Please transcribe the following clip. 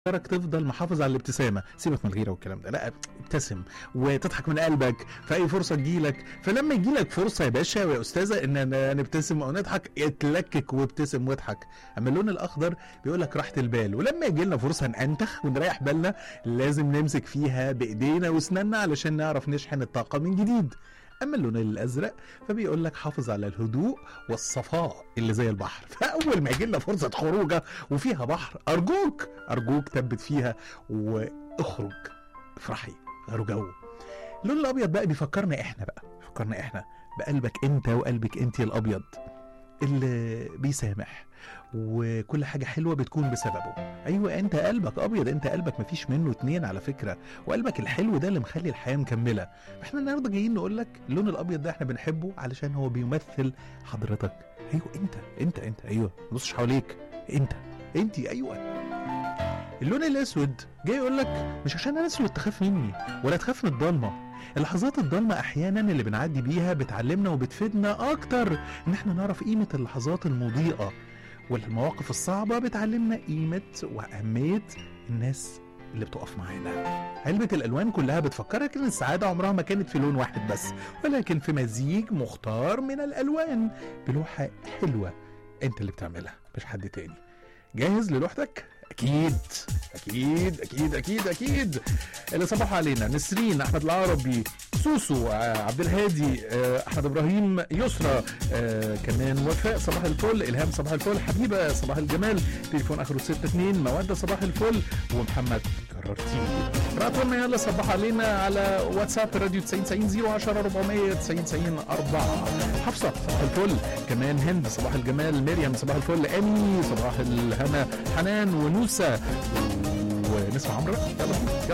تفكرك تفضل محافظ على الابتسامه سيبك من الغيره والكلام ده لا ابتسم وتضحك من قلبك في اي فرصه تجيلك فلما يجيلك فرصه يا باشا ويا استاذه ان ن- نبتسم او نضحك اتلكك وابتسم واضحك اما اللون الاخضر بيقول لك راحه البال ولما يجي لنا فرصه ننتخ ونريح بالنا لازم نمسك فيها بايدينا واسناننا علشان نعرف نشحن الطاقه من جديد اما اللون الازرق فبيقول لك حافظ على الهدوء والصفاء اللي زي البحر فاول ما يجي لنا فرصه خروجه وفيها بحر ارجوك ارجوك ثبت فيها واخرج افرحي غيروا جو اللون الابيض بقى بيفكرنا احنا بقى بيفكرنا احنا بقلبك انت وقلبك انت الابيض اللي بيسامح وكل حاجة حلوة بتكون بسببه أيوة أنت قلبك أبيض أنت قلبك مفيش منه اتنين على فكرة وقلبك الحلو ده اللي مخلي الحياة مكملة احنا النهاردة جايين نقول لك اللون الأبيض ده احنا بنحبه علشان هو بيمثل حضرتك أيوة أنت أنت أنت أيوة مبصش حواليك أنت أنت أيوة اللون الأسود جاي يقول لك مش عشان أنا أسود تخاف مني ولا تخاف من الضلمة اللحظات الضلمة أحيانا اللي بنعدي بيها بتعلمنا وبتفيدنا أكتر إن احنا نعرف قيمة اللحظات المضيئة والمواقف الصعبة بتعلمنا قيمة وأهمية الناس اللي بتقف معانا علبة الألوان كلها بتفكرك إن السعادة عمرها ما كانت في لون واحد بس ولكن في مزيج مختار من الألوان بلوحة حلوة أنت اللي بتعملها مش حد تاني جاهز للوحدك؟ أكيد أكيد أكيد أكيد أكيد اللي صبحوا علينا نسرين أحمد العربي سوسو آه، عبد الهادي آه، أحمد إبراهيم يسرى آه، كمان وفاء صباح الفل إلهام صباح الفل حبيبة صباح الجمال تليفون آخره 62 مودة صباح الفل ومحمد كررتيني رقمنا يلا صبحوا علينا على واتساب راديو 90 90 010 400 90 90 4 حفصة صباح الفل كمان هند صباح الجمال مريم صباح الفل أمي صباح الهنا حنان ونوسة ونسمع عمرو يلا يلا